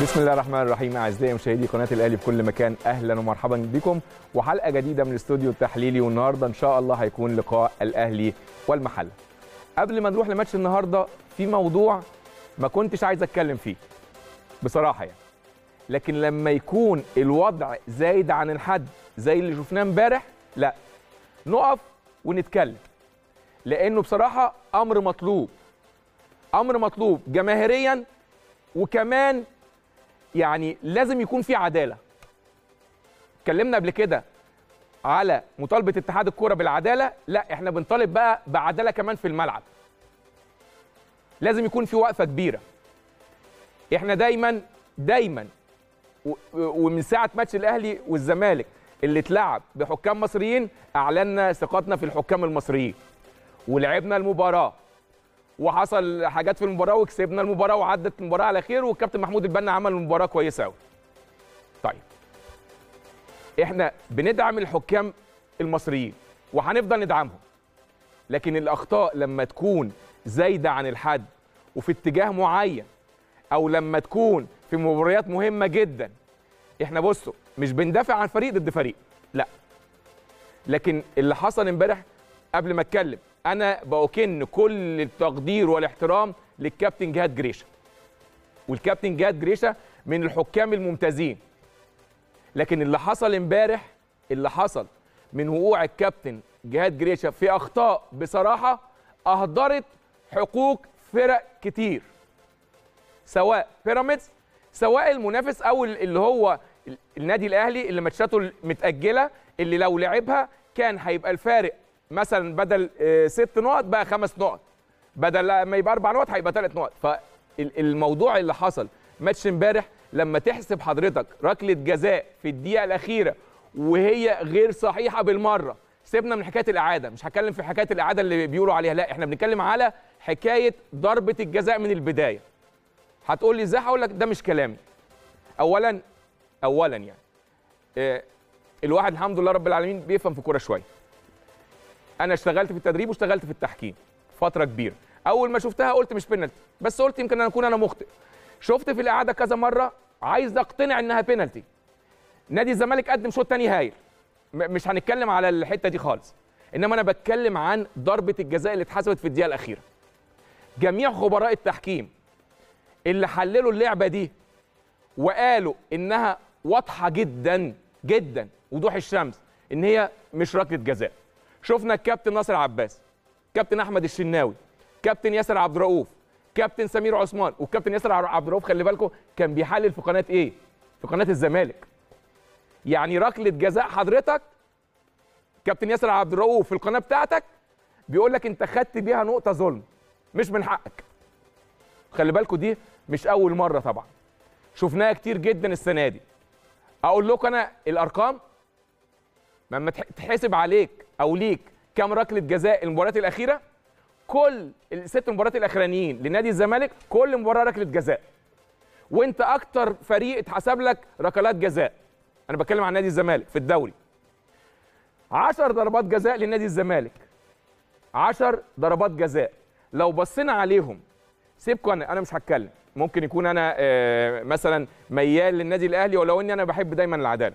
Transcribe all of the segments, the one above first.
بسم الله الرحمن الرحيم اعزائي مشاهدي قناه الاهلي في كل مكان اهلا ومرحبا بكم وحلقه جديده من الاستوديو التحليلي والنهارده ان شاء الله هيكون لقاء الاهلي والمحله قبل ما نروح لماتش النهارده في موضوع ما كنتش عايز اتكلم فيه بصراحه يعني لكن لما يكون الوضع زايد عن الحد زي اللي شفناه امبارح لا نقف ونتكلم لانه بصراحه امر مطلوب امر مطلوب جماهيريا وكمان يعني لازم يكون في عداله اتكلمنا قبل كده على مطالبه اتحاد الكوره بالعداله لا احنا بنطالب بقى بعداله كمان في الملعب لازم يكون في وقفه كبيره احنا دايما دايما و- ومن ساعه ماتش الاهلي والزمالك اللي اتلعب بحكام مصريين اعلنا ثقتنا في الحكام المصريين ولعبنا المباراه وحصل حاجات في المباراه وكسبنا المباراه وعدت المباراه على خير والكابتن محمود البنا عمل مباراه كويسه قوي طيب احنا بندعم الحكام المصريين وهنفضل ندعمهم لكن الاخطاء لما تكون زايده عن الحد وفي اتجاه معين او لما تكون في مباريات مهمه جدا احنا بصوا مش بندافع عن فريق ضد فريق لا لكن اللي حصل امبارح قبل ما اتكلم انا بأكن كل التقدير والاحترام للكابتن جهاد جريشه والكابتن جهاد جريشه من الحكام الممتازين لكن اللي حصل امبارح اللي حصل من وقوع الكابتن جهاد جريشه في اخطاء بصراحه اهدرت حقوق فرق كتير سواء بيراميدز سواء المنافس او اللي هو النادي الاهلي اللي ماتشاته متاجله اللي لو لعبها كان هيبقى الفارق مثلا بدل آه، ست نقط بقى خمس نقط بدل ما يبقى اربع نقط هيبقى ثلاث نقط فالموضوع اللي حصل ماتش امبارح لما تحسب حضرتك ركله جزاء في الدقيقه الاخيره وهي غير صحيحه بالمره سيبنا من حكايه الاعاده مش هتكلم في حكايه الاعاده اللي بيقولوا عليها لا احنا بنتكلم على حكايه ضربه الجزاء من البدايه هتقول لي ازاي هقول لك ده مش كلامي اولا اولا يعني آه، الواحد الحمد لله رب العالمين بيفهم في الكوره شويه انا اشتغلت في التدريب واشتغلت في التحكيم فتره كبيره اول ما شفتها قلت مش بينالتي بس قلت يمكن انا اكون انا مخطئ شفت في الاعاده كذا مره عايز اقتنع انها بينالتي نادي الزمالك قدم شوط تاني هايل م- مش هنتكلم على الحته دي خالص انما انا بتكلم عن ضربه الجزاء اللي اتحسبت في الدقيقه الاخيره جميع خبراء التحكيم اللي حللوا اللعبه دي وقالوا انها واضحه جدا جدا وضوح الشمس ان هي مش ركله جزاء شفنا الكابتن ناصر عباس كابتن احمد الشناوي كابتن ياسر عبد الرؤوف كابتن سمير عثمان والكابتن ياسر عبد الرؤوف خلي بالكم كان بيحلل في قناه ايه في قناه الزمالك يعني ركله جزاء حضرتك كابتن ياسر عبد الرؤوف في القناه بتاعتك بيقول لك انت خدت بيها نقطه ظلم مش من حقك خلي بالكم دي مش اول مره طبعا شفناها كتير جدا السنه دي اقول لكم انا الارقام لما تح- تحسب عليك او ليك كام ركله جزاء المباريات الاخيره كل الست مباريات الاخرانيين لنادي الزمالك كل مباراه ركله جزاء وانت اكتر فريق اتحسب لك ركلات جزاء انا بتكلم عن نادي الزمالك في الدوري 10 ضربات جزاء لنادي الزمالك 10 ضربات جزاء لو بصينا عليهم سيبكم انا انا مش هتكلم ممكن يكون انا آه، مثلا ميال للنادي الاهلي ولو اني انا بحب دايما العداله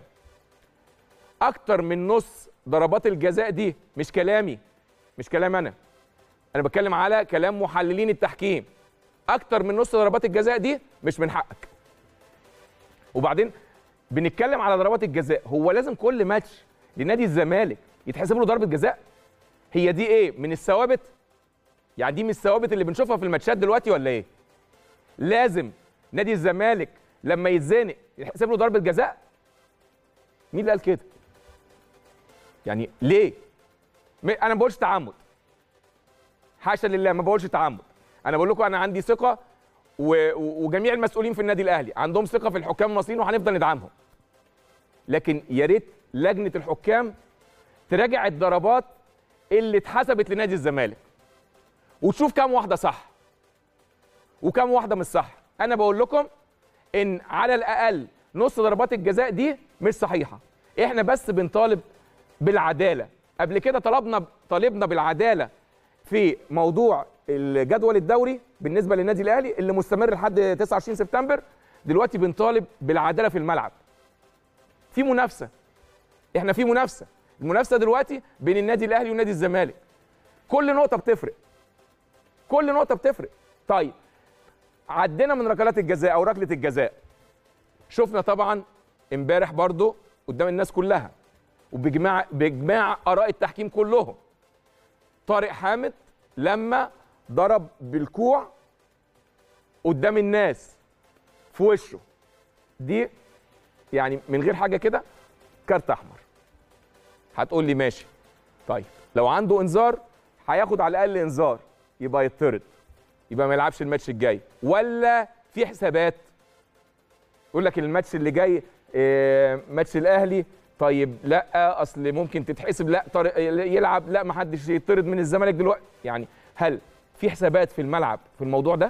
اكتر من نص ضربات الجزاء دي مش كلامي مش كلام انا انا بتكلم على كلام محللين التحكيم اكتر من نص ضربات الجزاء دي مش من حقك وبعدين بنتكلم على ضربات الجزاء هو لازم كل ماتش لنادي الزمالك يتحسب له ضربه جزاء هي دي ايه من الثوابت يعني دي من الثوابت اللي بنشوفها في الماتشات دلوقتي ولا ايه لازم نادي الزمالك لما يتزنق يحسب له ضربه جزاء مين اللي قال كده يعني ليه م- انا ما بقولش تعمد حاشا لله ما بقولش تعمد انا بقول لكم انا عندي ثقه و... و- وجميع المسؤولين في النادي الاهلي عندهم ثقه في الحكام المصريين وهنفضل ندعمهم لكن يا ريت لجنه الحكام تراجع الضربات اللي اتحسبت لنادي الزمالك وتشوف كام واحده صح وكام واحده مش صح انا بقول لكم ان على الاقل نص ضربات الجزاء دي مش صحيحه احنا بس بنطالب بالعداله قبل كده طلبنا طالبنا بالعداله في موضوع الجدول الدوري بالنسبه للنادي الاهلي اللي مستمر لحد 29 سبتمبر دلوقتي بنطالب بالعداله في الملعب في منافسه احنا في منافسه المنافسه دلوقتي بين النادي الاهلي ونادي الزمالك كل نقطه بتفرق كل نقطه بتفرق طيب عدينا من ركلات الجزاء او ركله الجزاء شفنا طبعا امبارح برضو قدام الناس كلها وباجماع باجماع اراء التحكيم كلهم طارق حامد لما ضرب بالكوع قدام الناس في وشه دي يعني من غير حاجه كده كارت احمر هتقول لي ماشي طيب لو عنده انذار هياخد على الاقل انذار يبقى يطرد يبقى ما يلعبش الماتش الجاي ولا في حسابات يقول لك الماتش اللي جاي آه، ماتش الاهلي طيب لا اصل ممكن تتحسب لا طارق يلعب لا ما حدش يطرد من الزمالك دلوقتي يعني هل في حسابات في الملعب في الموضوع ده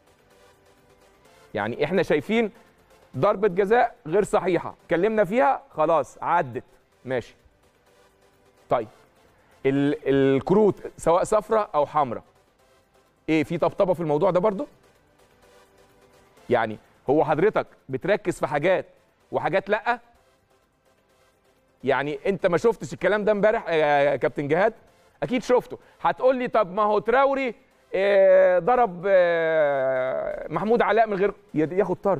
يعني احنا شايفين ضربة جزاء غير صحيحة اتكلمنا فيها خلاص عدت ماشي طيب ال- الكروت سواء صفراء او حمراء ايه في طبطبة في الموضوع ده برضو يعني هو حضرتك بتركز في حاجات وحاجات لا يعني انت ما شفتش الكلام ده امبارح يا كابتن جهاد اكيد شفته هتقول لي طب ما هو تراوري آه، ضرب آه، محمود علاء من غير ياخد طرد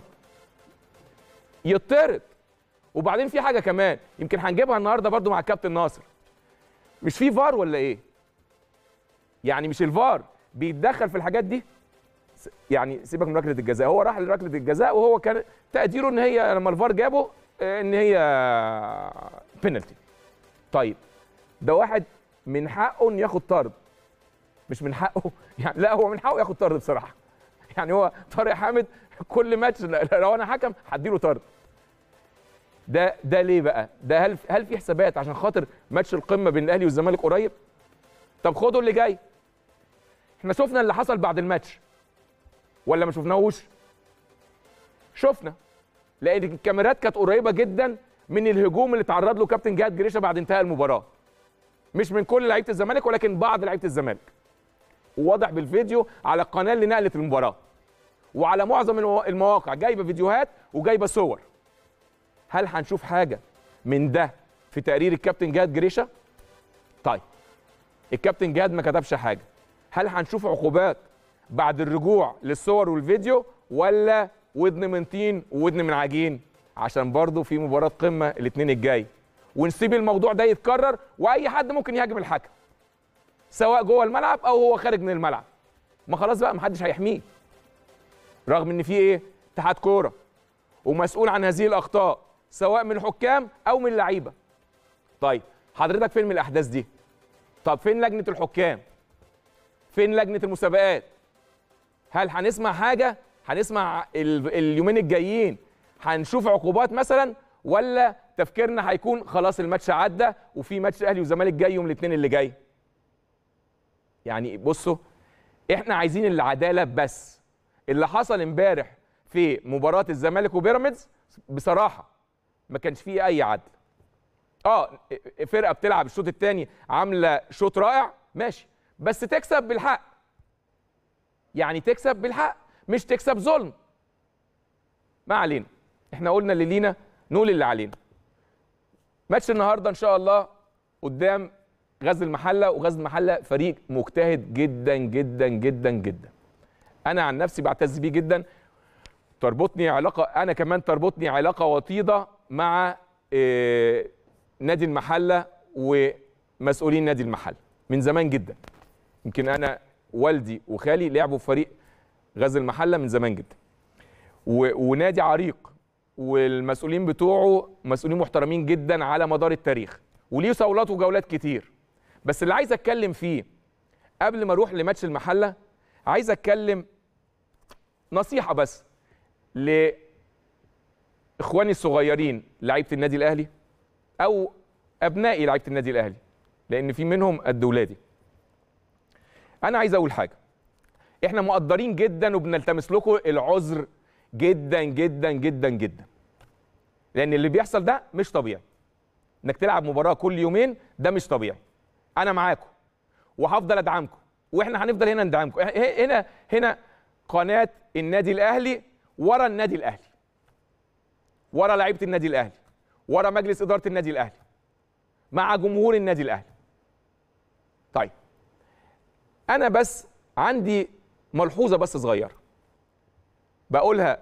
يطرد وبعدين في حاجه كمان يمكن هنجيبها النهارده برضو مع الكابتن ناصر مش في فار ولا ايه يعني مش الفار بيتدخل في الحاجات دي س- يعني سيبك من ركله الجزاء هو راح لركله الجزاء وهو كان تقديره ان هي لما الفار جابه آه، ان هي بينالتي طيب ده واحد من حقه انه ياخد طرد مش من حقه يعني لا هو من حقه ياخد طرد بصراحه يعني هو طارق حامد كل ماتش لو انا حكم هديله طرد ده ده ليه بقى ده هل هل في حسابات عشان خاطر ماتش القمه بين الاهلي والزمالك قريب طب خدوا اللي جاي احنا شفنا اللي حصل بعد الماتش ولا ما شفناهوش شفنا لان الكاميرات كانت قريبه جدا من الهجوم اللي تعرض له كابتن جهاد جريشه بعد انتهاء المباراه مش من كل لعيبه الزمالك ولكن بعض لعيبه الزمالك وواضح بالفيديو على القناه اللي نقلت المباراه وعلى معظم المو- المواقع جايبه فيديوهات وجايبه صور هل هنشوف حاجه من ده في تقرير الكابتن جهاد جريشه طيب الكابتن جهاد ما كتبش حاجه هل هنشوف عقوبات بعد الرجوع للصور والفيديو ولا ودن من طين وودن من عجين عشان برضه في مباراه قمه الاثنين الجاي ونسيب الموضوع ده يتكرر واي حد ممكن يهاجم الحكم سواء جوه الملعب او هو خارج من الملعب ما خلاص بقى محدش هيحميه رغم ان في ايه اتحاد كوره ومسؤول عن هذه الاخطاء سواء من الحكام او من اللعيبه طيب حضرتك فين من الاحداث دي طب فين لجنه الحكام فين لجنه المسابقات هل هنسمع حاجه هنسمع ال- اليومين الجايين هنشوف عقوبات مثلا ولا تفكيرنا هيكون خلاص الماتش عدى وفي ماتش اهلي وزمالك جاي يوم الاثنين اللي جاي يعني بصوا احنا عايزين العداله بس اللي حصل امبارح في مباراه الزمالك وبيراميدز بصراحه ما كانش فيه اي عدل اه فرقه بتلعب الشوط الثاني عامله شوط رائع ماشي بس تكسب بالحق يعني تكسب بالحق مش تكسب ظلم ما علينا احنا قلنا اللي لينا نقول اللي علينا ماتش النهارده ان شاء الله قدام غزل المحله وغزل المحله فريق مجتهد جدا جدا جدا جدا انا عن نفسي بعتز بيه جدا تربطني علاقه انا كمان تربطني علاقه وطيده مع آه، نادي المحله ومسؤولين نادي المحله من زمان جدا يمكن انا والدي وخالي لعبوا في فريق غزل المحله من زمان جدا و- ونادي عريق والمسؤولين بتوعه مسؤولين محترمين جدا على مدار التاريخ وليه صولات وجولات كتير بس اللي عايز اتكلم فيه قبل ما اروح لماتش المحله عايز اتكلم نصيحه بس لاخواني الصغيرين لعيبه النادي الاهلي او ابنائي لعيبه النادي الاهلي لان في منهم قد ولادي انا عايز اقول حاجه احنا مقدرين جدا وبنلتمس لكم العذر جدا جدا جدا جدا لان اللي بيحصل ده مش طبيعي انك تلعب مباراه كل يومين ده مش طبيعي انا معاكم وهفضل ادعمكم واحنا هنفضل هنا ندعمكم إح- هنا هنا قناه النادي الاهلي ورا النادي الاهلي ورا لعيبه النادي الاهلي ورا مجلس اداره النادي الاهلي مع جمهور النادي الاهلي طيب انا بس عندي ملحوظه بس صغيره بقولها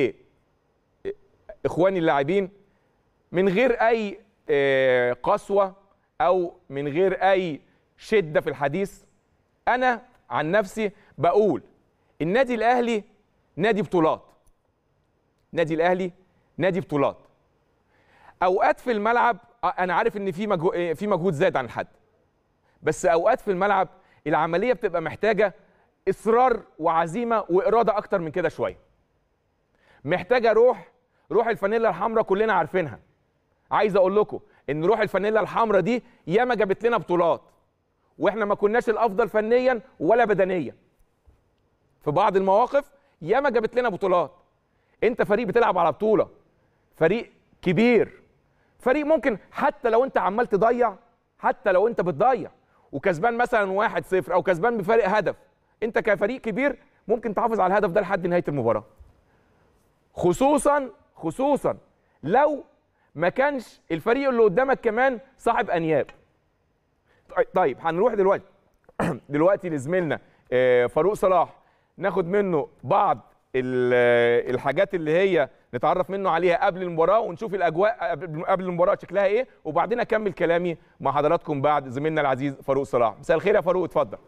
لاخواني اللاعبين من غير اي آه، قسوه او من غير اي شده في الحديث انا عن نفسي بقول النادي الاهلي نادي بطولات نادي الاهلي نادي بطولات اوقات في الملعب آه، انا عارف ان في مجهو... آه، في مجهود زاد عن الحد بس اوقات في الملعب العمليه بتبقى محتاجه اصرار وعزيمه واراده اكتر من كده شويه محتاجه روح روح الفانيلا الحمراء كلنا عارفينها عايز اقول لكم ان روح الفانيلا الحمراء دي ياما جابت لنا بطولات واحنا ما كناش الافضل فنيا ولا بدنيا في بعض المواقف ياما جابت لنا بطولات انت فريق بتلعب على بطوله فريق كبير فريق ممكن حتى لو انت عمال تضيع حتى لو انت بتضيع وكسبان مثلا واحد صفر او كسبان بفارق هدف انت كفريق كبير ممكن تحافظ على الهدف ده لحد نهايه المباراه خصوصا خصوصا لو ما كانش الفريق اللي قدامك كمان صاحب انياب طيب هنروح دلوقتي دلوقتي لزميلنا آه، فاروق صلاح ناخد منه بعض ال- آه، الحاجات اللي هي نتعرف منه عليها قبل المباراه ونشوف الاجواء قبل قبل المباراه شكلها ايه وبعدين اكمل كلامي مع حضراتكم بعد زميلنا العزيز فاروق صلاح مساء الخير يا فاروق اتفضل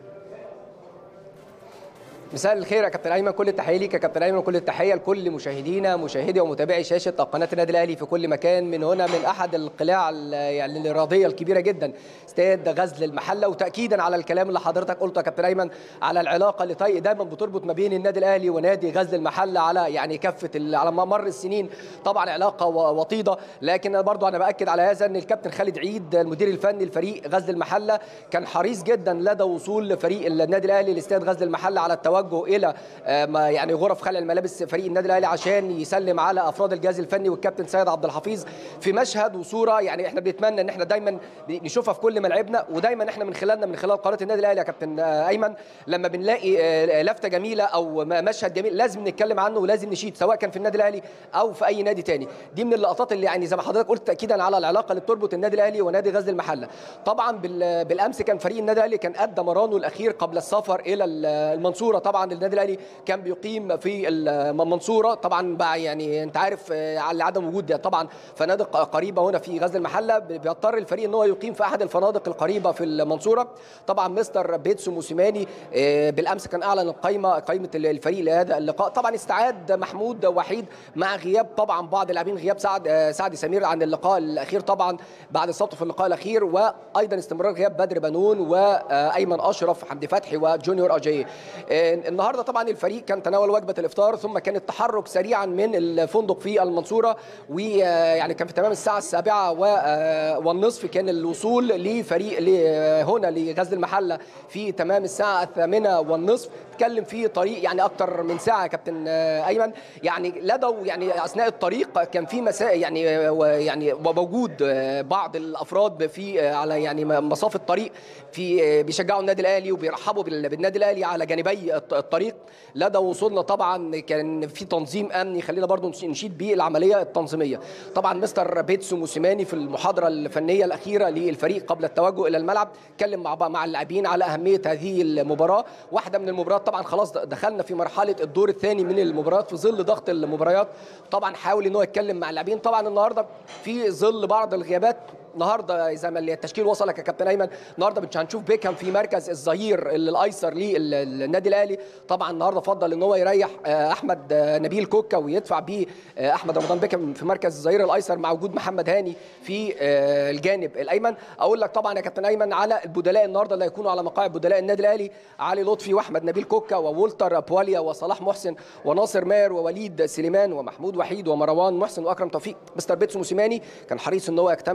مساء الخير يا كابتن ايمن كل التحيه ليك يا كابتن ايمن كل التحيه لكل مشاهدينا مشاهدي ومتابعي شاشه قناه النادي الاهلي في كل مكان من هنا من احد القلاع ال- يعني الرياضيه الكبيره جدا استاد غزل المحله وتاكيدا على الكلام اللي حضرتك قلته يا كابتن ايمن على العلاقه اللي طي دايما بتربط ما بين النادي الاهلي ونادي غزل المحله على يعني كافه ال- على مر السنين طبعا علاقه و- وطيده لكن أنا برضو انا باكد على هذا ان الكابتن خالد عيد المدير الفني لفريق غزل المحله كان حريص جدا لدى وصول فريق النادي الاهلي لاستاد غزل المحله على التوجه الى آه، ما يعني غرف خلع الملابس فريق النادي الاهلي عشان يسلم على افراد الجهاز الفني والكابتن سيد عبد الحفيظ في مشهد وصوره يعني احنا بنتمنى ان احنا دايما نشوفها في كل ملعبنا ودايما احنا من خلالنا من خلال قناه النادي الاهلي يا كابتن آه، ايمن لما بنلاقي آه، لفته جميله او م- مشهد جميل لازم نتكلم عنه ولازم نشيد سواء كان في النادي الاهلي او في اي نادي تاني دي من اللقطات اللي يعني زي ما حضرتك قلت تاكيدا على العلاقه اللي بتربط النادي الاهلي ونادي غزل المحله طبعا بال- بالامس كان فريق النادي الاهلي كان ادى مرانه الاخير قبل السفر الى ال- المنصوره طبعا النادي الاهلي كان بيقيم في المنصوره طبعا بقى يعني انت عارف آه، على عدم وجود طبعا فنادق قريبه هنا في غزل المحله بيضطر الفريق ان هو يقيم في احد الفنادق القريبه في المنصوره طبعا مستر بيتسو موسيماني آه، بالامس كان اعلن القائمه قائمه الفريق لهذا اللقاء طبعا استعاد محمود وحيد مع غياب طبعا بعض اللاعبين غياب سعد آه، سعد سمير عن اللقاء الاخير طبعا بعد اصابته في اللقاء الاخير وايضا استمرار غياب بدر بنون وايمن اشرف حمدي فتحي وجونيور اجاي آه، النهارده طبعا الفريق كان تناول وجبه الافطار ثم كان التحرك سريعا من الفندق في المنصوره ويعني كان في تمام الساعه السابعه و- آه، والنصف كان الوصول لفريق ل- هنا لغزل المحله في تمام الساعه الثامنه والنصف اتكلم في طريق يعني اكتر من ساعه يا كابتن آه، ايمن يعني لدوا يعني اثناء الطريق كان في مساء يعني آه، و- يعني وموجود آه، بعض الافراد في آه، على يعني مصاف الطريق في آه، بيشجعوا النادي الاهلي وبيرحبوا بال- بالنادي الاهلي على جانبي الط- الطريق لدى وصولنا طبعا كان في تنظيم امني خلينا برضو نش- نشيد بيه العمليه التنظيميه طبعا مستر بيتسو موسيماني في المحاضره الفنيه الاخيره للفريق قبل التوجه الى الملعب اتكلم مع مع اللاعبين على اهميه هذه المباراه واحده من المباريات طبعا خلاص دخلنا في مرحله الدور الثاني من المباريات في ظل ضغط المباريات طبعا حاول ان هو يتكلم مع اللاعبين طبعا النهارده في ظل بعض الغيابات النهارده زي ما التشكيل وصلك يا كابتن ايمن النهارده مش هنشوف بيكهام في مركز الظهير الايسر للنادي الاهلي طبعا النهارده فضل ان هو يريح آه، احمد آه، نبيل كوكا ويدفع بيه آه، احمد رمضان بيكهام في مركز الظهير الايسر مع وجود محمد هاني في آه، الجانب الايمن اقول لك طبعا يا كابتن ايمن على البدلاء النهارده اللي هيكونوا على مقاعد بدلاء النادي الاهلي علي لطفي واحمد نبيل كوكا وولتر بواليا وصلاح محسن وناصر ماهر ووليد سليمان ومحمود وحيد ومروان محسن واكرم توفيق مستر بيتسو موسيماني كان حريص ان هو يجتمع مع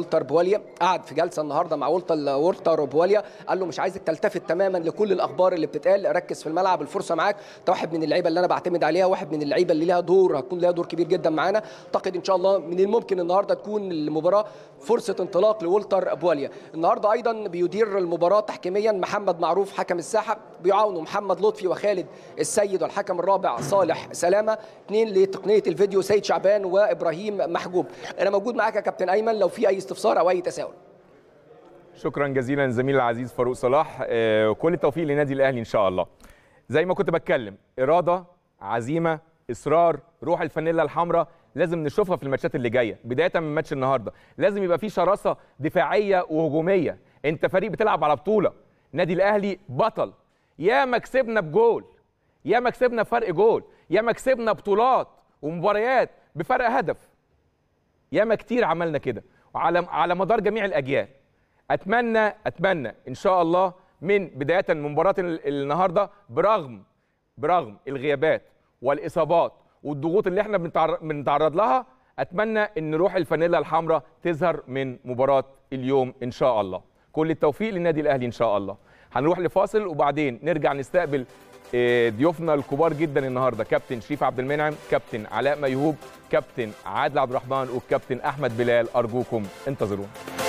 والتر بواليا قعد في جلسه النهارده مع والتر والتر بواليا قال له مش عايزك تلتفت تماما لكل الاخبار اللي بتتقال ركز في الملعب الفرصه معاك انت واحد من اللعيبه اللي انا بعتمد عليها واحد من اللعيبه اللي ليها دور هتكون ليها دور كبير جدا معانا اعتقد ان شاء الله من الممكن النهارده تكون المباراه فرصه انطلاق لولتر بواليا النهارده ايضا بيدير المباراه تحكيميا محمد معروف حكم الساحه بيعاونوا محمد لطفي وخالد السيد والحكم الرابع صالح سلامه اثنين لتقنيه الفيديو سيد شعبان وابراهيم محجوب انا موجود معاك يا كابتن ايمن لو في اي استفسار او اي تساؤل شكرا جزيلا زميلي العزيز فاروق صلاح آه، كل التوفيق لنادي الاهلي ان شاء الله زي ما كنت بتكلم اراده عزيمه اصرار روح الفانيلا الحمراء لازم نشوفها في الماتشات اللي جايه بدايه من ماتش النهارده لازم يبقى في شراسه دفاعيه وهجوميه انت فريق بتلعب على بطوله نادي الاهلي بطل يا ما كسبنا بجول يا ما كسبنا فرق جول يا ما كسبنا بطولات ومباريات بفرق هدف ياما كتير عملنا كده وعلى على مدار جميع الاجيال اتمنى اتمنى ان شاء الله من بدايه من مباراه ال- النهارده برغم برغم الغيابات والاصابات والضغوط اللي احنا بنتعر- بنتعرض لها اتمنى ان روح الفانيلا الحمراء تظهر من مباراه اليوم ان شاء الله كل التوفيق للنادي الاهلي ان شاء الله هنروح لفاصل وبعدين نرجع نستقبل آه، ضيوفنا الكبار جدا النهارده كابتن شريف عبد المنعم كابتن علاء ميهوب كابتن عادل عبد الرحمن والكابتن احمد بلال ارجوكم انتظرونا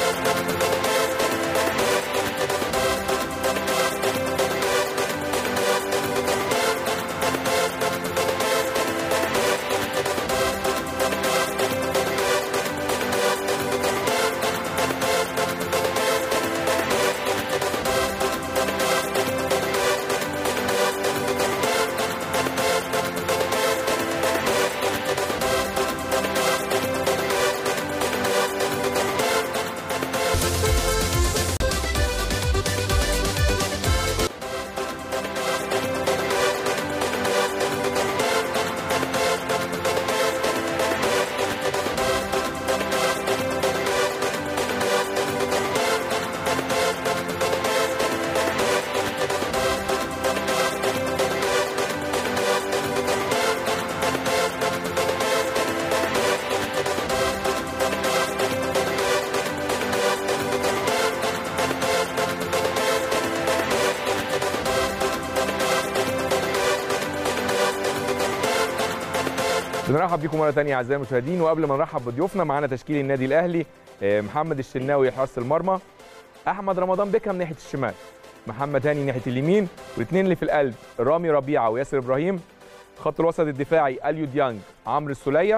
بنرحب بكم مره ثانيه اعزائي المشاهدين وقبل ما نرحب بضيوفنا معانا تشكيل النادي الاهلي آه، محمد الشناوي حراس المرمى احمد رمضان بيكهام ناحيه الشمال محمد هاني ناحيه اليمين والاثنين اللي في القلب رامي ربيعه وياسر ابراهيم خط الوسط الدفاعي اليو ديانج عمرو السوليه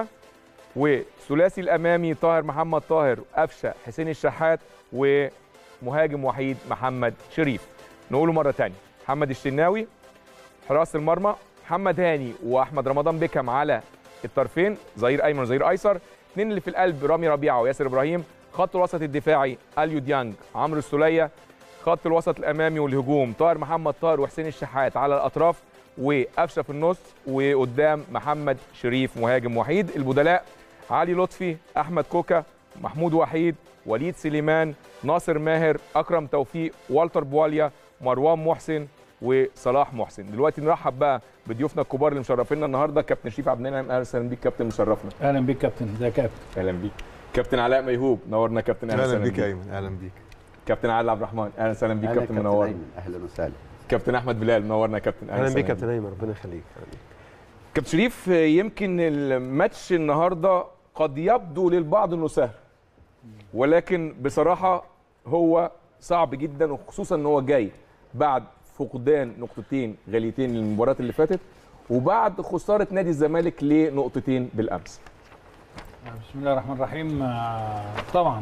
وثلاثي الامامي طاهر محمد طاهر قفشه حسين الشحات ومهاجم وحيد محمد شريف نقوله مره ثانيه محمد الشناوي حراس المرمى محمد هاني واحمد رمضان بيكهام على الطرفين ظهير ايمن وظهير ايسر اثنين اللي في القلب رامي ربيعه وياسر ابراهيم خط الوسط الدفاعي اليو ديانج عمرو السوليه خط الوسط الامامي والهجوم طاهر محمد طاهر وحسين الشحات على الاطراف وقفشه في النص وقدام محمد شريف مهاجم وحيد البدلاء علي لطفي احمد كوكا محمود وحيد وليد سليمان ناصر ماهر اكرم توفيق والتر بواليا مروان محسن وصلاح محسن دلوقتي نرحب بقى بضيوفنا الكبار اللي مشرفينا النهارده كابتن شريف عبد المنعم اهلا وسهلا بيك كابتن مشرفنا اهلا بيك كابتن ازيك يا كابتن اهلا بيك كابتن علاء ميهوب نورنا كابتن اهلا اهلا وسهلا بيك يا ايمن اهلا بيك كابتن عادل عبد الرحمن اهلا وسهلا بيك أهلا كابتن منورنا اهلا وسهلا كابتن احمد بلال منورنا يا كابتن اهلا وسهلا بيك كابتن ايمن ربنا يخليك أهلاً بيك. كابتن شريف يمكن الماتش النهارده قد يبدو للبعض انه سهل ولكن بصراحه هو صعب جدا وخصوصا ان هو جاي بعد فقدان نقطتين غاليتين للمباريات اللي فاتت وبعد خساره نادي الزمالك لنقطتين بالامس بسم الله الرحمن الرحيم آه، طبعا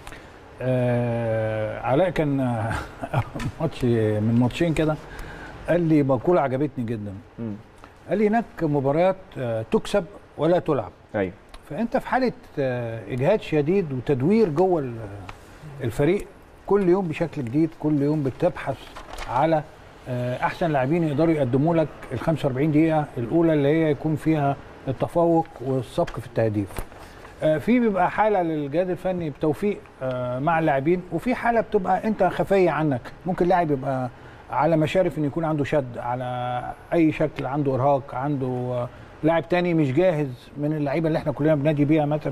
آه علاء كان آه، ماتش من ماتشين كده قال لي مقوله عجبتني جدا مم. قال لي هناك مباريات آه، تكسب ولا تلعب ايوه فانت في حاله آه، اجهاد شديد وتدوير جوه ال- الفريق كل يوم بشكل جديد كل يوم بتبحث على آه، احسن لاعبين يقدروا يقدموا لك ال 45 دقيقه الاولى اللي هي يكون فيها التفوق والسبق في التهديف آه، في بيبقى حاله للجهاز الفني بتوفيق آه، مع اللاعبين وفي حاله بتبقى انت خفيه عنك ممكن لاعب يبقى على مشارف ان يكون عنده شد على اي شكل عنده ارهاق عنده آه، لاعب تاني مش جاهز من اللعيبه اللي احنا كلنا بنادي بيها مثلا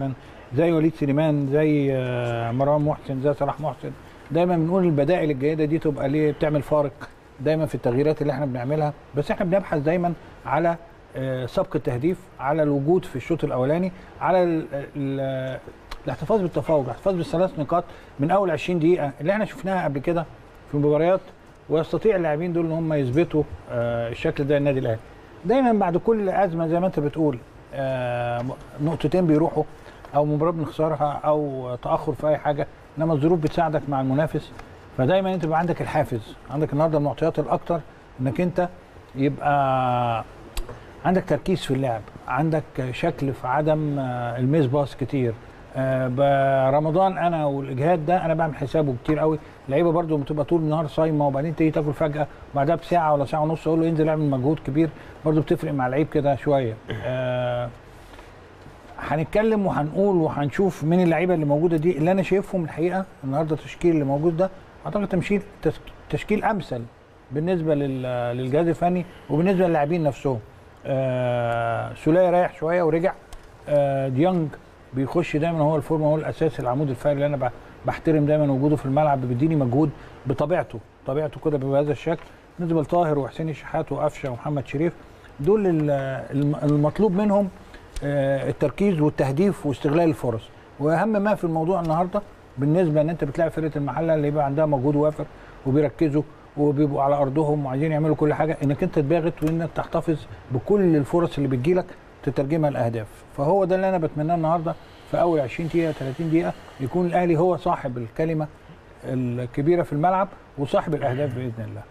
زي وليد سليمان زي آه، مروان محسن زي صلاح محسن دايما بنقول البدائل الجيده دي تبقى ليه بتعمل فارق دايما في التغييرات اللي احنا بنعملها بس احنا بنبحث دايما على آه، سبق التهديف على الوجود في الشوط الاولاني على ال- ال- الاحتفاظ بالتفوق الاحتفاظ بالثلاث نقاط من اول 20 دقيقه اللي احنا شفناها قبل كده في مباريات ويستطيع اللاعبين دول ان هم يثبتوا آه، الشكل ده النادي الاهلي دايما بعد كل ازمه زي ما انت بتقول آه، نقطتين بيروحوا او مباراه بنخسرها او تاخر في اي حاجه انما الظروف بتساعدك مع المنافس فدايما انت بيبقى عندك الحافز عندك النهارده المعطيات الاكتر انك انت يبقى عندك تركيز في اللعب عندك شكل في عدم آه، الميس باص كتير آه، برمضان انا والاجهاد ده انا بعمل حسابه كتير قوي اللعيبه برده بتبقى طول النهار صايمه وبعدين تيجي تاكل فجاه وبعدها بساعه ولا ساعه ونص اقول له انزل اعمل مجهود كبير برده بتفرق مع اللعيب كده شويه آه، هنتكلم وهنقول وهنشوف مين اللعيبه اللي موجوده دي اللي انا شايفهم الحقيقه النهارده التشكيل اللي موجود ده اعتقد تمشيل تس- تشكيل امثل بالنسبه لل- للجهاز الفني وبالنسبه للاعبين نفسهم آه سوليه رايح شويه ورجع آه ديانج بيخش دايما هو الفورمه هو الاساس العمود الفقري اللي انا ب- بحترم دايما وجوده في الملعب بيديني مجهود بطبيعته طبيعته كده بهذا الشكل بالنسبه لطاهر وحسين الشحات وقفشه ومحمد شريف دول ال- الم- المطلوب منهم آه، التركيز والتهديف واستغلال الفرص واهم ما في الموضوع النهارده بالنسبه ان انت بتلاعب فرقه المحله اللي يبقى عندها مجهود وافر وبيركزوا وبيبقوا على ارضهم وعايزين يعملوا كل حاجه انك انت تباغت وانك تحتفظ بكل الفرص اللي بتجيلك تترجمها لاهداف فهو ده اللي انا بتمناه النهارده في اول 20 دقيقه 30 دقيقه يكون الاهلي هو صاحب الكلمه الكبيره في الملعب وصاحب الاهداف باذن الله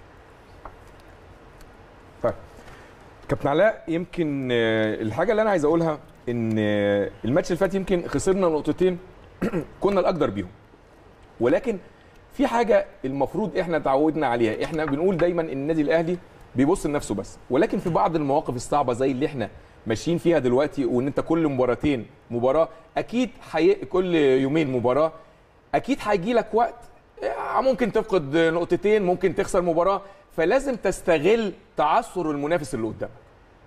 طيب كابتن علاء يمكن آه، الحاجه اللي انا عايز اقولها ان آه، الماتش اللي فات يمكن خسرنا نقطتين كنا الاقدر بيهم ولكن في حاجه المفروض احنا تعودنا عليها احنا بنقول دايما ان النادي الاهلي بيبص لنفسه بس ولكن في بعض المواقف الصعبه زي اللي احنا ماشيين فيها دلوقتي وان انت كل مباراتين مباراه اكيد حي... كل يومين مباراه اكيد هيجي لك وقت آه، ممكن تفقد نقطتين ممكن تخسر مباراه فلازم تستغل تعثر المنافس اللي قدامك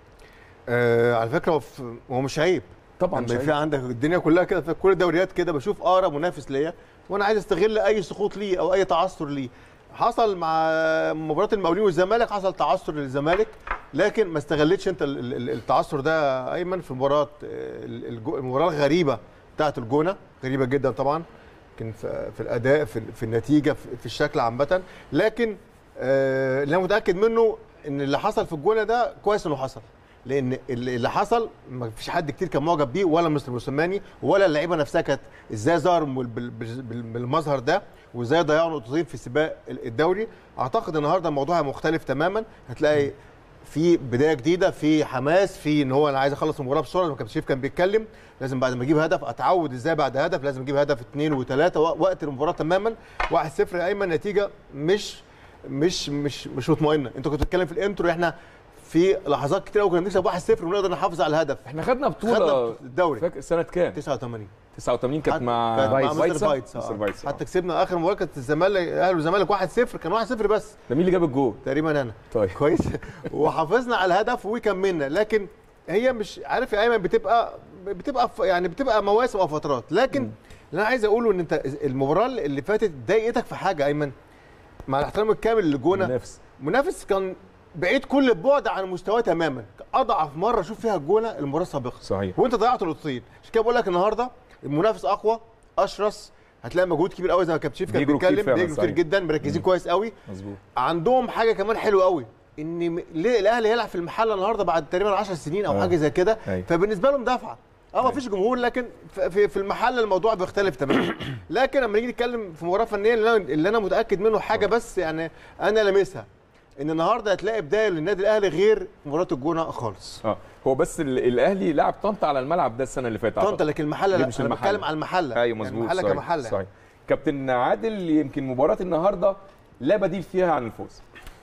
آه على فكره هو في- هو مش عيب طبعا لما مش في عيب. عندك الدنيا كلها كده في كل الدوريات كده بشوف اقرب منافس ليا وانا عايز استغل اي سقوط ليه او اي تعثر ليه حصل مع مباراه المقاولين والزمالك حصل تعثر للزمالك لكن ما استغلتش انت ال- ال- التعثر ده ايمن في مباراه آه، ال- الجو- المباراه الغريبه بتاعت الجونه غريبه جدا طبعا يمكن في في الاداء في, في النتيجه في, في الشكل عامه لكن آه، اللي انا متاكد منه ان اللي حصل في الجونه ده كويس انه حصل لان اللي اللي حصل ما فيش حد كتير كان معجب بيه ولا مستر موسيماني ولا اللعيبه نفسها كانت ازاي ظهروا بال- بال- بال- بالمظهر ده وازاي ضيعوا نقطتين في سباق الدوري اعتقد النهارده الموضوع مختلف تماما هتلاقي في بدايه جديده في حماس في ان هو انا عايز اخلص المباراه بسرعه زي ما كابتن شريف كان بيتكلم لازم بعد ما اجيب هدف اتعود ازاي بعد هدف لازم اجيب هدف اثنين وثلاثه وقت المباراه تماما 1-0 يا ايمن نتيجه مش مش مش مش مطمئنه انت كنت بتتكلم في الانترو احنا في لحظات كتير قوي كنا بنكسب 1-0 ونقدر نحافظ على الهدف احنا خدنا بطوله خدنا الدوري فاكر سنه كام 89 89 كانت حتى- مع كانت مع فايتسا؟ مستر فايتس مستر آه. فايتس، آه. حتى كسبنا اخر مباراه كانت الزمالك اهلي والزمالك 1-0 كان 1-0 بس ده مين اللي جاب الجول تقريبا انا طيب كويس وحافظنا على الهدف وكملنا لكن هي مش عارف يا ايمن بتبقى بتبقى ف- يعني بتبقى مواسم او فترات لكن اللي انا عايز اقوله ان انت المباراه اللي فاتت ضايقتك في حاجه ايمن مع الاحترام الكامل للجونه منافس منافس كان بعيد كل البعد عن مستواه تماما اضعف مره اشوف فيها الجونه المباراه السابقه صحيح وانت ضيعت نقطتين عشان كده بقول لك النهارده المنافس اقوى اشرس هتلاقي مجهود كبير قوي زي ما كابتن شريف كان بيجروا كتير بيتكلم فعلا، بيجروا كتير صحيح. جدا مركزين كويس قوي مظبوط عندهم حاجه كمان حلوه قوي ان م- ليه الاهلي يلعب في المحله النهارده بعد تقريبا 10 سنين او آه. حاجه زي كده أيوة. فبالنسبه لهم دفعه اه ما فيش جمهور لكن ف- في في المحله الموضوع بيختلف تماما لكن لما نيجي نتكلم في مباراه فنيه اللي انا اللي انا متاكد منه حاجه بس يعني انا لامسها ان النهارده هتلاقي بدايه للنادي الاهلي غير مباراه الجونه خالص اه هو بس ال- الاهلي لعب طنطا على الملعب ده السنه اللي فاتت طنطا أعتقد. لكن المحله دي لا مش انا المحلة. بتكلم على المحله ايوه يعني مظبوط المحله صحيح. كمحله صحيح كابتن عادل يمكن مباراه النهارده لا بديل فيها عن الفوز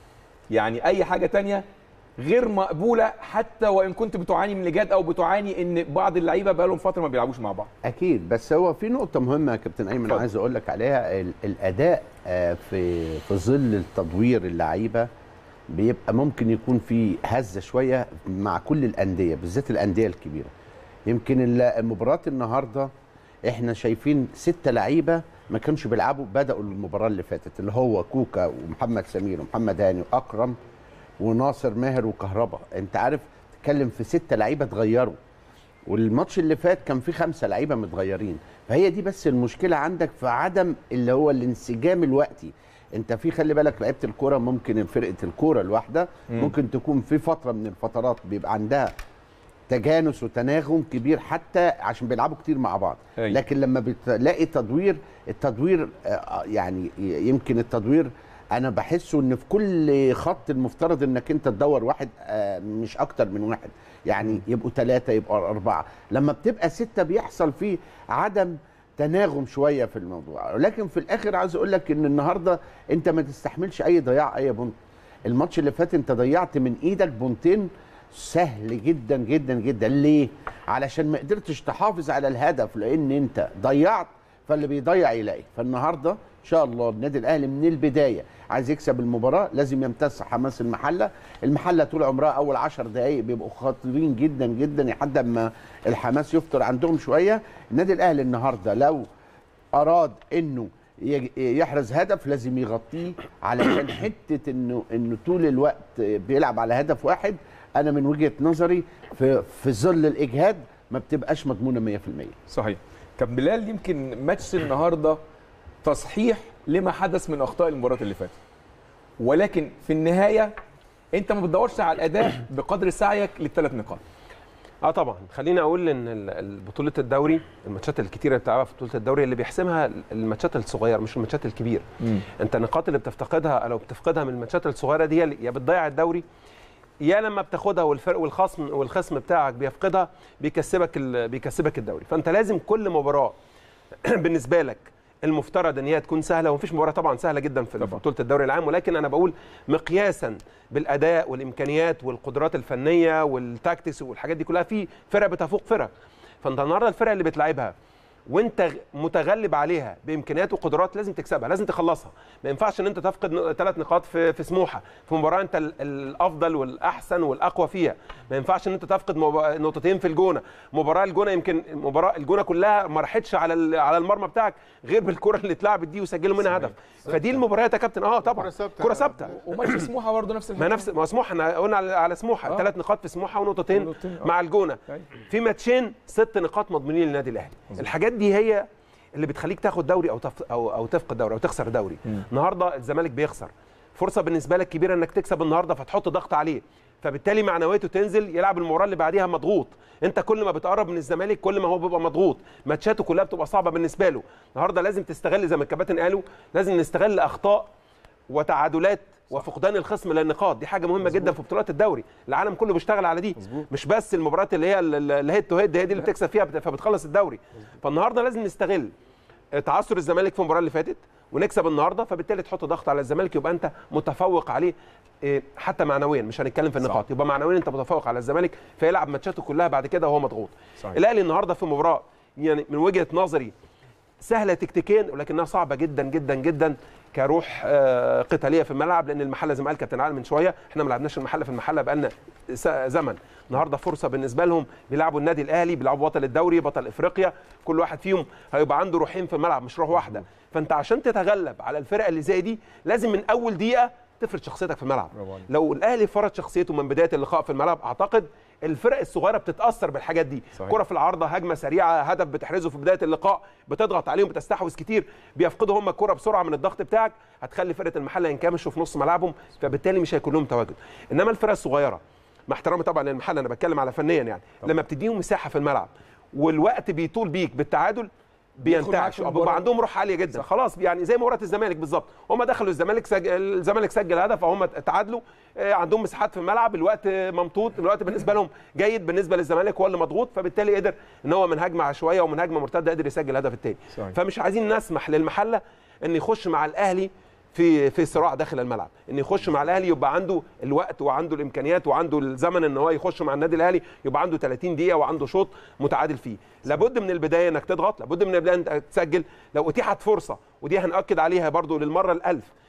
يعني اي حاجه تانية غير مقبوله حتى وان كنت بتعاني من الاجهاد او بتعاني ان بعض اللعيبه بقى لهم فتره ما بيلعبوش مع بعض اكيد بس هو في نقطه مهمه يا كابتن ايمن اتفضل. عايز اقول لك عليها ال- الاداء آه، في في ظل التدوير اللعيبه بيبقى ممكن يكون في هزه شويه مع كل الانديه بالذات الانديه الكبيره يمكن ال- مباراه النهارده احنا شايفين ستة لعيبه ما كانش بيلعبوا بداوا المباراه اللي فاتت اللي هو كوكا ومحمد سمير ومحمد هاني واكرم وناصر ماهر وكهربا انت عارف تتكلم في ستة لعيبه اتغيروا والماتش اللي فات كان فيه خمسة لعيبه متغيرين فهي دي بس المشكله عندك في عدم اللي هو الانسجام الوقتي انت في خلي بالك لعيبه الكوره ممكن فرقه الكوره الواحده ممكن تكون في فتره من الفترات بيبقى عندها تجانس وتناغم كبير حتى عشان بيلعبوا كتير مع بعض أيوة. لكن لما بتلاقي تدوير التدوير آه، يعني يمكن التدوير انا بحسه ان في كل خط المفترض انك انت تدور واحد آه، مش اكتر من واحد يعني يبقوا ثلاثة يبقوا أربعة لما بتبقى ستة بيحصل فيه عدم تناغم شوية في الموضوع لكن في الآخر عايز أقول لك إن النهاردة أنت ما تستحملش أي ضياع أي بنت الماتش اللي فات أنت ضيعت من إيدك بنتين سهل جدا جدا جدا ليه؟ علشان ما قدرتش تحافظ على الهدف لأن أنت ضيعت فاللي بيضيع يلاقي فالنهارده ان شاء الله النادي الاهلي من البدايه عايز يكسب المباراه لازم يمتص حماس المحله المحله طول عمرها اول 10 دقائق بيبقوا خاطرين جدا جدا لحد ما الحماس يفطر عندهم شويه النادي الاهلي النهارده لو اراد انه يج- يحرز هدف لازم يغطيه علشان حته انه انه طول الوقت بيلعب على هدف واحد انا من وجهه نظري في في ظل الاجهاد ما بتبقاش مضمونه 100% صحيح كان بلال يمكن ماتش النهارده تصحيح لما حدث من اخطاء المباراه اللي فاتت ولكن في النهايه انت ما بتدورش على الاداء بقدر سعيك للثلاث نقاط اه طبعا خليني اقول ان ال- ال- بطوله الدوري الماتشات الكتيره اللي بتلعبها في بطوله الدوري اللي بيحسمها الماتشات الصغيره مش الماتشات الكبيره انت النقاط اللي بتفتقدها لو بتفقدها من الماتشات الصغيره دي اللي- يا بتضيع الدوري يا لما بتاخدها والفرق والخصم والخصم بتاعك بيفقدها بيكسبك ال- بيكسبك الدوري فانت لازم كل مباراه بالنسبه لك المفترض ان هي تكون سهله ومفيش مباراه طبعا سهله جدا في طبعاً. بطوله الدوري العام ولكن انا بقول مقياسا بالاداء والامكانيات والقدرات الفنيه والتاكتكس والحاجات دي كلها في فرق بتفوق فرق فانت النهارده الفرق اللي بتلعبها وانت غ- متغلب عليها بامكانيات وقدرات لازم تكسبها لازم تخلصها ما ينفعش ان انت تفقد ثلاث نقاط في في سموحه في مباراه انت ال- الافضل والاحسن والاقوى فيها ما ينفعش ان انت تفقد مب- نقطتين في الجونه مباراه الجونه يمكن مباراه الجونه كلها ما راحتش على ال- على المرمى بتاعك غير بالكره اللي اتلعبت دي وسجلوا منها هدف فدي المباريات يا كابتن اه طبعا كرة ثابتة. كره ثابته وماتش سموحه برضه نفس ما الحكاية. نفس ما سموحه احنا قلنا على, على سموحه آه. ثلاث نقاط في سموحه ونقطتين ونقطتين، آه. مع الجونه أيوة. في ماتشين ست نقاط مضمونين للنادي الاهلي الحاجات دي هي اللي بتخليك تاخد دوري او تف... او او تفقد دوري او تخسر دوري النهارده الزمالك بيخسر فرصه بالنسبه لك كبيره انك تكسب النهارده فتحط ضغط عليه فبالتالي معنوياته تنزل يلعب المباراه اللي بعديها مضغوط انت كل ما بتقرب من الزمالك كل ما هو بيبقى مضغوط ماتشاته كلها بتبقى صعبه بالنسبه له النهارده لازم تستغل زي ما الكباتن قالوا لازم نستغل اخطاء وتعادلات وفقدان الخصم للنقاط دي حاجه مهمه جدا في بطولات الدوري العالم كله بيشتغل على دي مظبوط. مش بس المباريات اللي هي الهيد تو هيد هي دي اللي بتكسب فيها بت- فبتخلص الدوري فالنهارده لازم نستغل تعثر الزمالك في المباراه اللي فاتت ونكسب النهارده فبالتالي تحط ضغط على الزمالك يبقى انت متفوق عليه إيه، حتى معنويا مش هنتكلم في النقاط يبقى معنويا انت متفوق على الزمالك فيلعب ماتشاته كلها بعد كده وهو مضغوط صحيح. الاهلي النهارده في مباراه يعني من وجهه نظري سهله تكتيكيا ولكنها صعبه جدا جدا جدا كروح آه، قتاليه في الملعب لان المحله زي ما قال كابتن علي من شويه احنا ما لعبناش المحله في المحله بقالنا س- زمن النهارده فرصه بالنسبه لهم بيلعبوا النادي الاهلي بيلعبوا بطل الدوري بطل افريقيا كل واحد فيهم هيبقى عنده روحين في الملعب مش روح واحده فانت عشان تتغلب على الفرق اللي زي دي لازم من اول دقيقه تفرض شخصيتك في الملعب برافو عليك. لو الاهلي فرض شخصيته من بدايه اللقاء في الملعب اعتقد الفرق الصغيره بتتاثر بالحاجات دي صحيح. كره في العارضه هجمه سريعه هدف بتحرزه في بدايه اللقاء بتضغط عليهم بتستحوذ كتير بيفقدوا هم الكره بسرعه من الضغط بتاعك هتخلي فرقه المحله ينكمشوا في نص ملعبهم فبالتالي مش هيكون لهم تواجد انما الفرق الصغيره مع احترامي طبعا للمحله انا بتكلم على فنيا يعني لما بتديهم مساحه في الملعب والوقت بيطول بيك بالتعادل بيدخل معاك بينتعش في أو المباراة. بيبقى عندهم روح عاليه جدا خلاص يعني زي مباراه الزمالك بالظبط هم دخلوا الزمالك سجل الزمالك سجل هدف فهم تعادلوا آه، عندهم مساحات في الملعب الوقت ممطوط الوقت بالنسبه لهم جيد بالنسبه للزمالك هو اللي مضغوط فبالتالي قدر ان هو من هجمه عشوائيه ومن هجمه مرتده قدر يسجل الهدف الثاني صحيح. فمش عايزين نسمح للمحله ان يخش مع الاهلي في في صراع داخل الملعب ان يخش مع الاهلي يبقى عنده الوقت وعنده الامكانيات وعنده الزمن ان هو يخش مع النادي الاهلي يبقى عنده 30 دقيقه وعنده شوط متعادل فيه لابد من البدايه انك تضغط لابد من البدايه انك تسجل لو اتيحت فرصه ودي هنأكد عليها برضو للمره الألف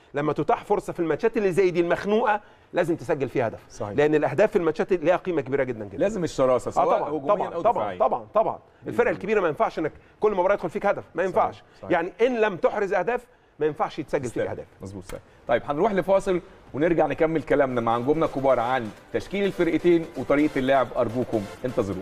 لما تتاح فرصه في الماتشات اللي زي دي المخنوقه لازم تسجل فيها هدف صحيح. لان الاهداف في الماتشات دي ليها قيمه كبيره جدا جدا لازم الشراسه اه سواء طبعا هجوميا طبعا او طبعا دفاعيا طبعا طبعا الفرق الكبيره ما ينفعش انك كل مباراه يدخل فيك هدف ما ينفعش صحيح. يعني ان لم تحرز اهداف ما ينفعش يتسجل فيك اهداف مظبوط صحيح طيب هنروح لفاصل ونرجع نكمل كلامنا مع نجومنا الكبار عن تشكيل الفرقتين وطريقه اللعب ارجوكم انتظرونا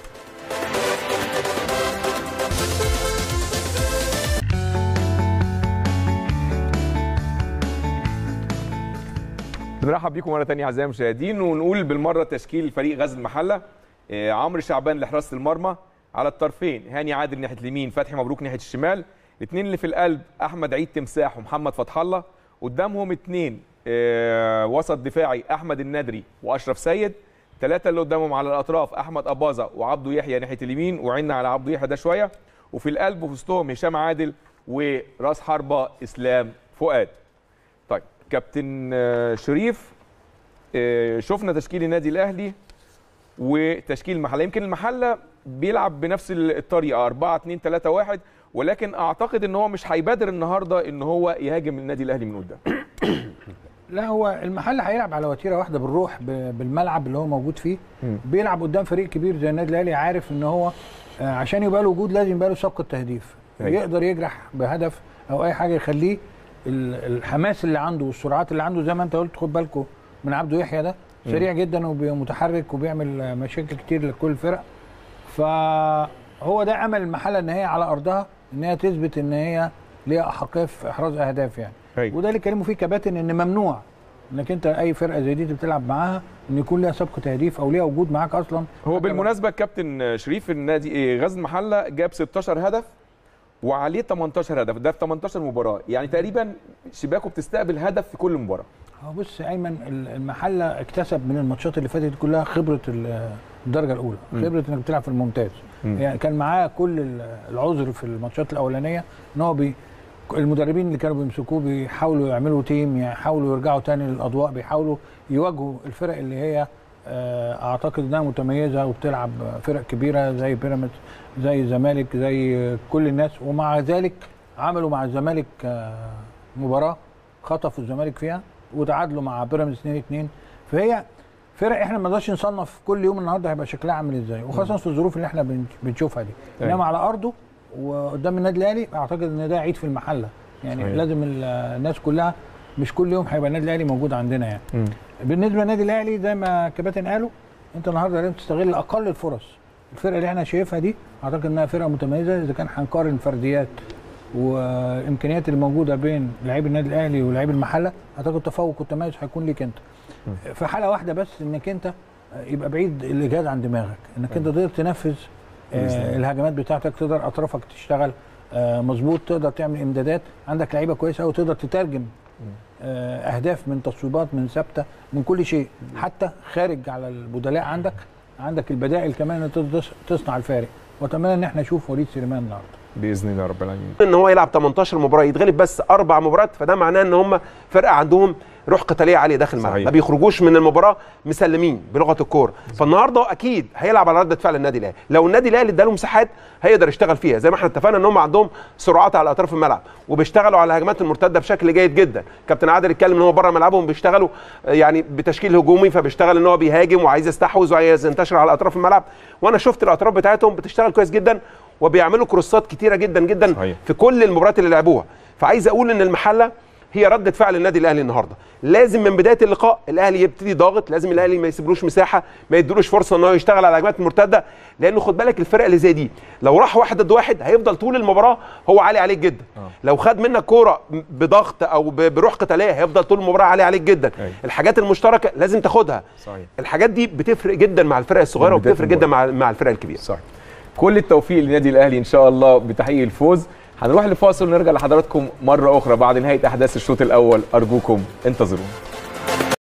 بنرحب بيكم مره ثانيه اعزائي المشاهدين ونقول بالمره تشكيل فريق غزل المحله آه، عمرو شعبان لحراسه المرمى على الطرفين هاني عادل ناحيه اليمين فتحي مبروك ناحيه الشمال الاثنين اللي في القلب احمد عيد تمساح ومحمد فتح الله قدامهم اثنين آه، وسط دفاعي احمد الندري واشرف سيد ثلاثه اللي قدامهم على الاطراف احمد اباظه وعبده يحيى ناحيه اليمين وعنا على عبده يحيى ده شويه وفي القلب وفي وسطهم هشام عادل وراس حربه اسلام فؤاد طيب كابتن آه، شريف آه، شفنا تشكيل النادي الاهلي وتشكيل المحله يمكن المحله بيلعب بنفس الطريقه 4 2 3 1 ولكن اعتقد ان هو مش هيبادر النهارده ان هو يهاجم النادي الاهلي من قدام لا هو المحل هيلعب على وتيره واحده بالروح ب- بالملعب اللي هو موجود فيه مم. بيلعب قدام فريق كبير زي النادي الاهلي عارف ان هو آه، عشان يبقى له وجود لازم يبقى له سبق التهديف أيوة. يقدر يجرح بهدف او اي حاجه يخليه ال- الحماس اللي عنده والسرعات اللي عنده زي ما انت قلت خد بالكم من عبده يحيى ده سريع جدا ومتحرك وبيعمل آه، مشاكل كتير لكل الفرق فهو ده امل المحله ان هي على ارضها ان هي تثبت ان هي ليها احقيه في احراز اهداف يعني أيوة. وده اللي اتكلموا فيه كباتن ان ممنوع انك انت اي فرقه زي دي بتلعب معاها ان يكون ليها سبق تهديف او ليها وجود معاك اصلا هو بالمناسبه كابتن شريف النادي إيه، غزل المحله جاب 16 هدف وعليه 18 هدف ده في 18 مباراه يعني تقريبا شباكه بتستقبل هدف في كل مباراه هو بص ايمن ال- المحله اكتسب من الماتشات اللي فاتت كلها خبره ال- الدرجه الاولى خبره انك بتلعب في الممتاز يعني كان معاه كل ال- العذر في الماتشات الاولانيه ان هو بي المدربين اللي كانوا بيمسكوه بيحاولوا يعملوا تيم يحاولوا يرجعوا تاني للاضواء بيحاولوا يواجهوا الفرق اللي هي آه، اعتقد انها متميزه وبتلعب فرق كبيره زي بيراميدز زي الزمالك زي كل الناس ومع ذلك عملوا مع الزمالك آه، مباراه خطفوا الزمالك فيها وتعادلوا مع بيراميدز 2 2 فهي فرق احنا ما نقدرش نصنف كل يوم النهارده هيبقى شكلها عامل ازاي وخاصه في الظروف اللي احنا بن- بنشوفها دي أيوة. انما على ارضه وقدام النادي الاهلي اعتقد ان ده عيد في المحله يعني صحيح. لازم ال- الناس كلها مش كل يوم هيبقى النادي الاهلي موجود عندنا يعني بالنسبه للنادي الاهلي زي ما الكباتن قالوا انت النهارده لازم تستغل اقل الفرص الفرقه اللي احنا شايفها دي اعتقد انها فرقه متميزه اذا كان هنقارن فرديات والامكانيات اللي موجوده بين لعيب النادي الاهلي ولاعيب المحله اعتقد التفوق والتميز هيكون ليك انت في حاله واحده بس انك انت يبقى بعيد الاجهاد عن دماغك انك انت تقدر تنفذ آه الهجمات بتاعتك تقدر اطرافك تشتغل آه مظبوط تقدر تعمل امدادات عندك لعيبه كويسه وتقدر تترجم آه اهداف من تصويبات من ثابته من كل شيء حتى خارج على البدلاء عندك عندك البدائل كمان ان تقدر تصنع الفارق واتمنى ان احنا نشوف وليد سليمان النهارده باذن الله رب العالمين ان هو يلعب 18 مباراه يتغلب بس اربع مباريات فده معناه ان هم فرقه عندهم روح قتاليه عاليه داخل الملعب صحيح. ما بيخرجوش من المباراه مسلمين بلغه الكوره فالنهارده اكيد هيلعب على رده فعل النادي الاهلي لو النادي الاهلي اداله مساحات هيقدر يشتغل فيها زي ما احنا اتفقنا ان هم عندهم سرعات على اطراف الملعب وبيشتغلوا على الهجمات المرتده بشكل جيد جدا كابتن عادل اتكلم ان هو بره ملعبهم بيشتغلوا آه، يعني بتشكيل هجومي فبيشتغل ان هو بيهاجم وعايز يستحوذ وعايز ينتشر على اطراف الملعب وانا شفت الاطراف بتاعتهم بتشتغل كويس جدا وبيعملوا كروسات كتيره جدا جدا صحيح. في كل المباريات اللي لعبوها فعايز اقول ان المحله هي ردة فعل النادي الاهلي النهارده لازم من بدايه اللقاء الاهلي يبتدي ضاغط لازم الاهلي ما يسيبلوش مساحه ما يدلوش فرصه ان هو يشتغل على الهجمات المرتده لانه خد بالك الفرق اللي زي دي لو راح واحد ضد واحد هيفضل طول المباراه هو عالي عليك جدا لو خد منك كوره بضغط او ب- بروح قتاليه هيفضل طول المباراه عالي عليك جدا أيوة. الحاجات المشتركه لازم تاخدها صحيح. الحاجات دي بتفرق جدا مع الفرق الصغيره من بداية وبتفرق جدا مع مع الفرق الكبيره صحيح كل التوفيق للنادي الاهلي ان شاء الله بتحقيق الفوز هنروح لفاصل ونرجع لحضراتكم مره اخرى بعد نهايه احداث الشوط الاول ارجوكم انتظرونا